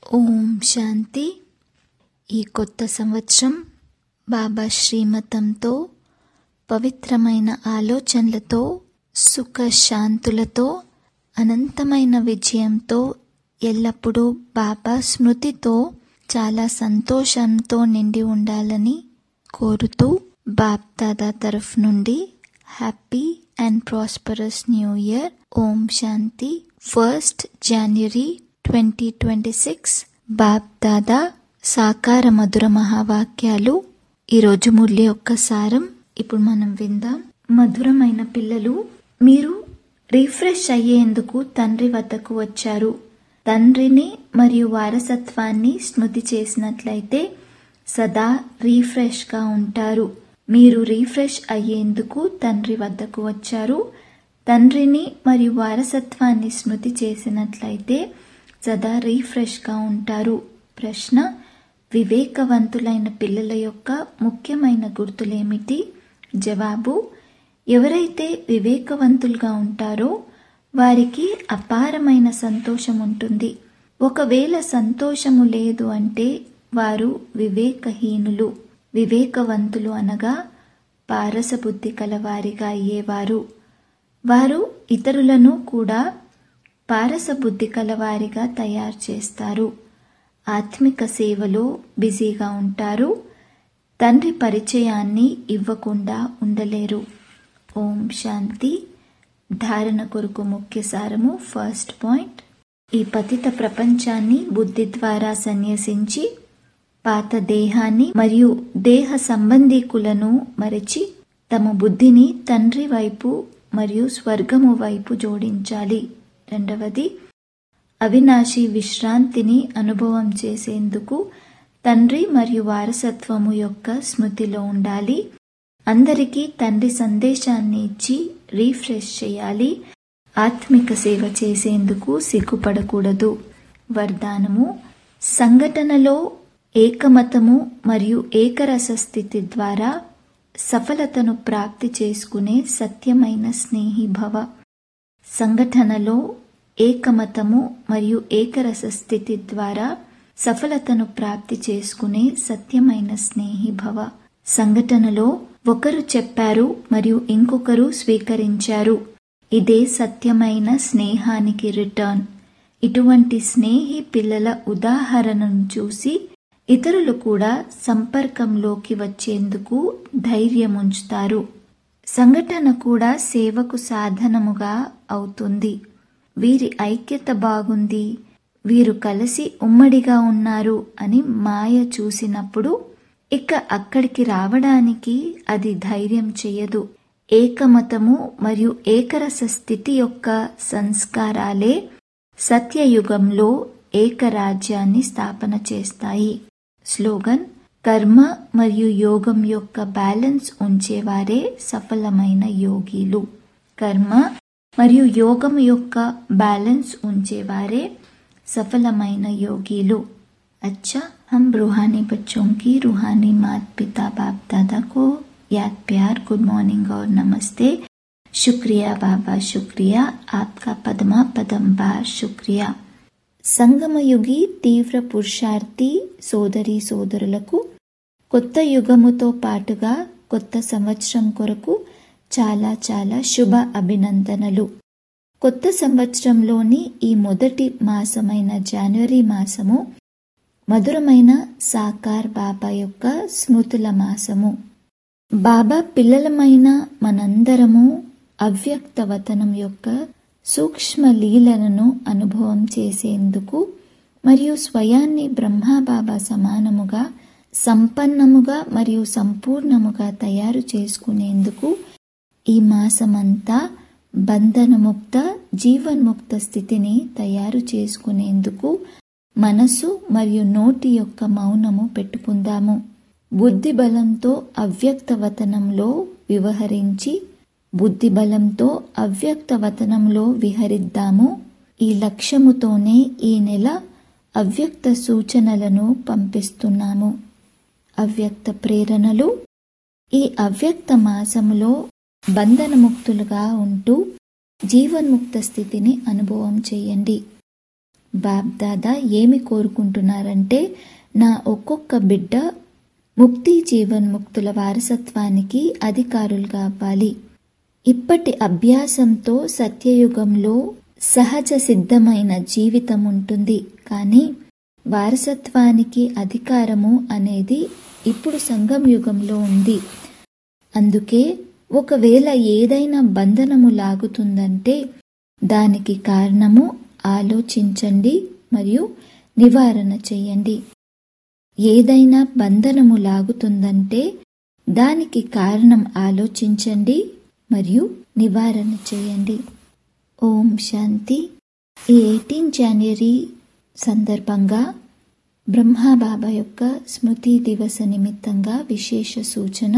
ఓం శాంతి ఈ కొత్త సంవత్సరం బాబా శ్రీమతంతో పవిత్రమైన ఆలోచనలతో సుఖ శాంతులతో అనంతమైన విజయంతో ఎల్లప్పుడూ బాబా స్మృతితో చాలా సంతోషంతో నిండి ఉండాలని కోరుతూ బాప్దాదా తరఫు నుండి happy and prosperous new year Om Shanti first January twenty twenty six Bap Dada సాకార మధుర మహావాక్యాలు ఈరోజు మురళి యొక్క సారం ఇప్పుడు మనం విందాం మధురమైన పిల్లలు మీరు రిఫ్రెష్ అయ్యేందుకు తండ్రి వద్దకు వచ్చారు తండ్రిని మరియు వారసత్వాన్ని స్మృతి చేసినట్లయితే సదా రీఫ్రెష్గా ఉంటారు మీరు రీఫ్రెష్ అయ్యేందుకు తండ్రి వద్దకు వచ్చారు తండ్రిని మరియు వారసత్వాన్ని స్మృతి చేసినట్లయితే సదా రీఫ్రెష్గా ఉంటారు ప్రశ్న వివేకవంతులైన పిల్లల యొక్క ముఖ్యమైన గుర్తులేమిటి జవాబు ఎవరైతే వివేకవంతులుగా ఉంటారో వారికి అపారమైన సంతోషం ఉంటుంది ఒకవేళ సంతోషము లేదు అంటే వారు వివేకహీనులు వివేకవంతులు అనగా పారసబుద్ధి కలవారిగా అయ్యేవారు వారు ఇతరులను కూడా పారసబుద్ధి కలవారిగా తయారు చేస్తారు ఆత్మిక సేవలో బిజీగా ఉంటారు తండ్రి పరిచయాన్ని ఇవ్వకుండా ఉండలేరు ఓం శాంతి ధారణ కొరకు ముఖ్య సారము ఫస్ట్ పాయింట్ ఈ పతిత ప్రపంచాన్ని బుద్ధి ద్వారా సన్యసించి పాత దేహాన్ని మరియు దేహ సంబంధీకులను మరచి తమ బుద్ధిని తండ్రి వైపు మరియు స్వర్గము వైపు జోడించాలి రెండవది అవినాశి విశ్రాంతిని అనుభవం చేసేందుకు తండ్రి మరియు వారసత్వము యొక్క స్మృతిలో ఉండాలి అందరికీ తండ్రి సందేశాన్ని ఇచ్చి రీఫ్రెష్ చేయాలి ఆత్మిక సేవ చేసేందుకు సిగ్గుపడకూడదు వరదానము సంఘటనలో ఏకమతము మరియు ఏకరస స్థితి ద్వారా సఫలతను ప్రాప్తి చేసుకునే సత్యమైన స్నేహి భవ సంఘటనలో ఏకమతము మరియు ఏకరస స్థితి ద్వారా సఫలతను ప్రాప్తి చేసుకునే సత్యమైన స్నేహి భవ సంఘటనలో ఒకరు చెప్పారు మరియు ఇంకొకరు స్వీకరించారు ఇదే సత్యమైన స్నేహానికి రిటర్న్ ఇటువంటి స్నేహి పిల్లల ఉదాహరణను చూసి ఇతరులు కూడా సంపర్కంలోకి వచ్చేందుకు ధైర్యం ఉంచుతారు సంఘటన కూడా సేవకు సాధనముగా అవుతుంది వీరి ఐక్యత బాగుంది వీరు కలిసి ఉమ్మడిగా ఉన్నారు అని మాయ చూసినప్పుడు ఇక అక్కడికి రావడానికి అది ధైర్యం చెయ్యదు ఏకమతము మరియు ఏకరస స్థితి యొక్క సంస్కారాలే సత్యయుగంలో ఏకరాజ్యాన్ని స్థాపన చేస్తాయి స్లోగన్ కర్మ మరియు యోగం యొక్క బ్యాలెన్స్ ఉంచేవారే సఫలమైన యోగిలు కర్మ మరియు యోగం యొక్క బ్యాలెన్స్ ఉంచేవారే సఫలమైన యోగిలు अच्छा हम रूहानी बच्चों की रूहानी मात पिता बाप दादा को याद प्यार गुड मॉर्निंग और नमस्ते शुक्रिया बाबा शुक्रिया आपका पदमा पदम बार शुक्रिया సంగమయుగి తీవ్ర పురుషార్థి సోదరి సోదరులకు కొత్త యుగముతో పాటుగా కొత్త సంవత్సరం కొరకు చాలా చాలా శుభ అభినందనలు కొత్త సంవత్సరంలోని ఈ మొదటి మాసమైన జనవరి మాసము మధురమైన సాకార్ బాబా యొక్క స్మృతుల మాసము బాబా పిల్లలమైన మనందరము అవ్యక్త వతనం యొక్క సూక్ష్మ లీలలను అనుభవం చేసేందుకు మరియు స్వయాన్ని బ్రహ్మాబాబా సమానముగా సంపన్నముగా మరియు సంపూర్ణముగా తయారు చేసుకునేందుకు ఈ మాసమంతా బంధనముక్త జీవన్ముక్త స్థితిని తయారు చేసుకునేందుకు మనసు మరియు నోటి యొక్క మౌనము పెట్టుకుందాము బుద్ధి బలంతో అవ్యక్త వతనంలో వివహరించి బుద్ధి బలంతో అవ్యక్త వతనంలో విహరిద్దాము ఈ లక్ష్యముతోనే ఈ నెల అవ్యక్త సూచనలను పంపిస్తున్నాము అవ్యక్త ప్రేరణలు ఈ అవ్యక్త మాసములో బంధనముక్తులుగా ఉంటూ జీవన్ముక్త స్థితిని అనుభవం చేయండి బాబ్దాదా ఏమి కోరుకుంటున్నారంటే నా ఒక్కొక్క బిడ్డ ముక్తి జీవన్ ముక్తుల వారసత్వానికి అధికారులుగా అవ్వాలి ఇప్పటి అభ్యాసంతో సత్యయుగంలో సహజ సిద్ధమైన జీవితం ఉంటుంది కానీ వారసత్వానికి అధికారము అనేది ఇప్పుడు సంగం యుగంలో ఉంది అందుకే ఒకవేళ ఏదైనా బంధనము లాగుతుందంటే దానికి కారణము ఆలోచించండి మరియు నివారణ చేయండి ఏదైనా బంధనము లాగుతుందంటే దానికి కారణం ఆలోచించండి మరియు నివారణ చేయండి ఓం శాంతి ఈ ఎయిటీన్ జనవరి సందర్భంగా బ్రహ్మబాబా యొక్క స్మృతి దివస నిమిత్తంగా విశేష సూచన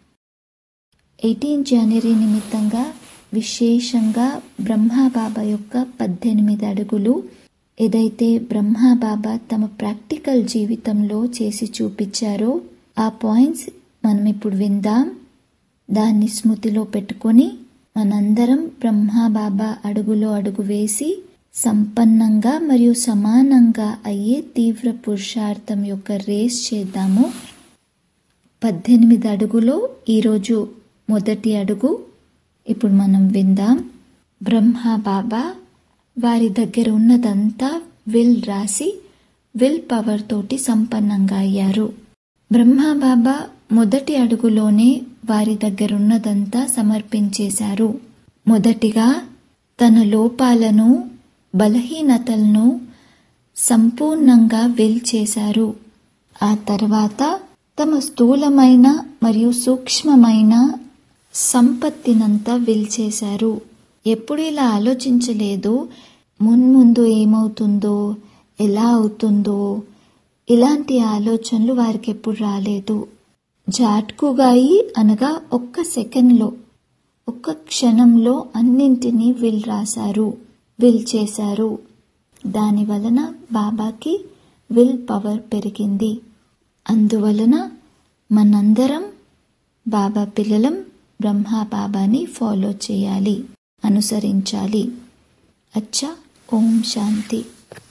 ఎయిటీన్ జనవరి నిమిత్తంగా విశేషంగా బ్రహ్మబాబా యొక్క పద్దెనిమిది అడుగులు ఏదైతే బ్రహ్మబాబా తమ ప్రాక్టికల్ జీవితంలో చేసి చూపించారో ఆ పాయింట్స్ మనం ఇప్పుడు విందాం దాన్ని స్మృతిలో పెట్టుకొని మనందరం బ్రహ్మబాబా అడుగులో అడుగు వేసి సంపన్నంగా మరియు సమానంగా అయ్యే తీవ్ర పురుషార్థం యొక్క రేస్ చేద్దాము పద్దెనిమిది అడుగులో ఈరోజు మొదటి అడుగు ఇప్పుడు మనం విందాం బ్రహ్మ బాబా వారి దగ్గర ఉన్నదంతా విల్ రాసి విల్ పవర్ తోటి సంపన్నంగా అయ్యారు బ్రహ్మ బాబా మొదటి అడుగులోనే వారి దగ్గర ఉన్నదంతా సమర్పించేశారు మొదటిగా తన లోపాలను బలహీనతలను సంపూర్ణంగా విల్ చేశారు ఆ తర్వాత తమ స్థూలమైన మరియు సూక్ష్మమైన సంపత్తినంతా విల్ చేశారు ఎప్పుడు ఇలా ఆలోచించలేదు మున్ముందు ఏమవుతుందో ఎలా అవుతుందో ఇలాంటి ఆలోచనలు వారికి ఎప్పుడు రాలేదు జాట్కుగాయి అనగా ఒక్క సెకండ్లో ఒక్క క్షణంలో అన్నింటినీ విల్ రాశారు విల్ చేశారు దాని వలన బాబాకి విల్ పవర్ పెరిగింది అందువలన మనందరం బాబా పిల్లలం బ్రహ్మ బాబాని ఫాలో చేయాలి అనుసరించాలి అచ్చా ఓం శాంతి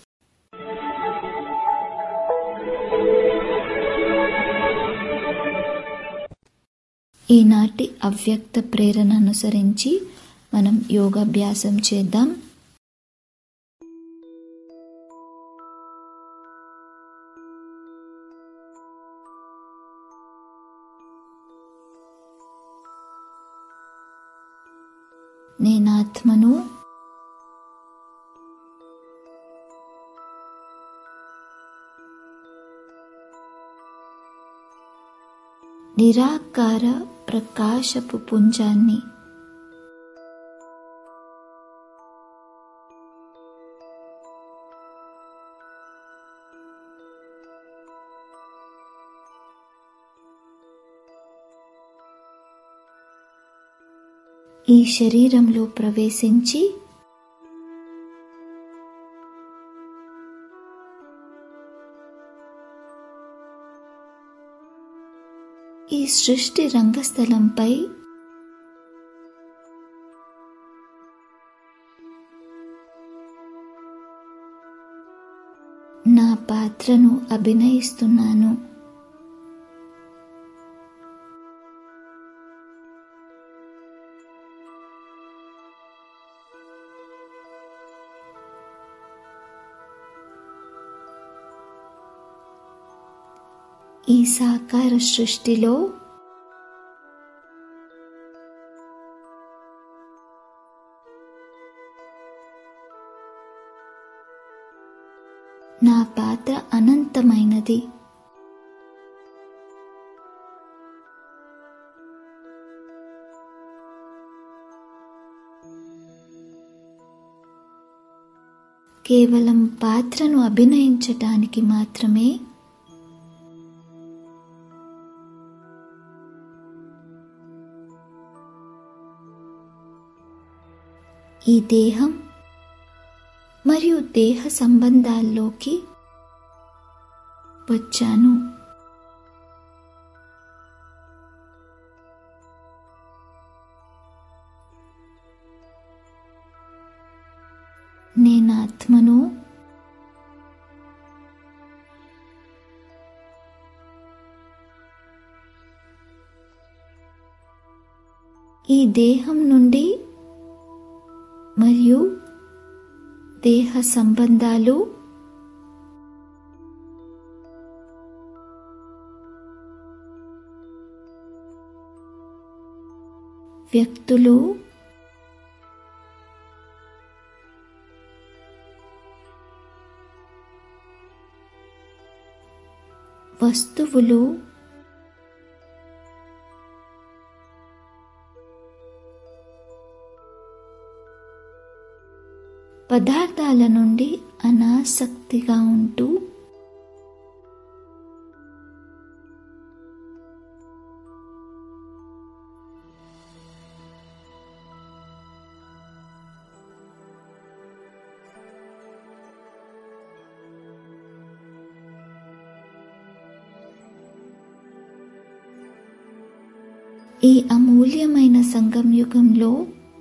ఈనాటి అవ్యక్త ప్రేరణ అనుసరించి మనం యోగాభ్యాసం చేద్దాం నేనాత్మను నిరాకార ప్రకాశపు పుంజాన్ని ఈ శరీరంలో ప్రవేశించి ఈ సృష్టి రంగస్థలంపై నా పాత్రను అభినయిస్తున్నాను ఈ సాకార సృష్టిలో నా పాత్ర అనంతమైనది కేవలం పాత్రను అభినయించటానికి మాత్రమే ఈ దేహం మరియు దేహ సంబంధాల్లోకి వచ్చాను నేను ఆత్మను ఈ దేహం నుండి మరియు దేహ సంబంధాలు వ్యక్తులు వస్తువులు పదార్థాల నుండి అనాసక్తిగా ఉంటూ ఈ అమూల్యమైన సంగం యుగంలో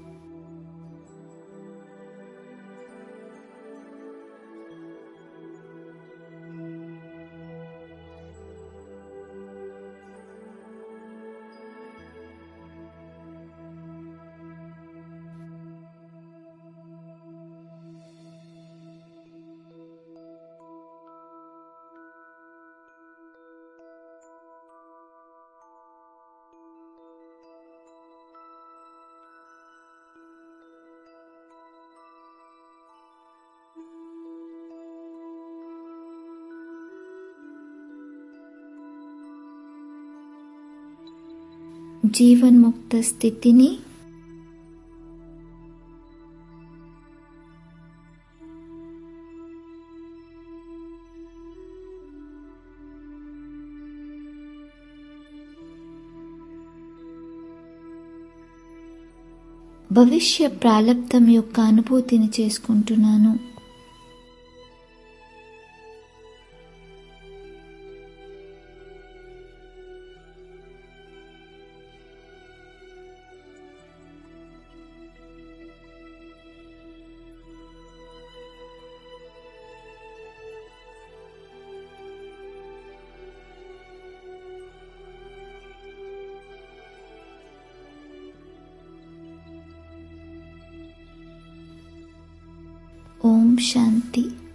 జీవన్ముక్త స్థితిని భవిష్య ప్రాలబ్ధం యొక్క అనుభూతిని చేసుకుంటున్నాను ఓం శాంతి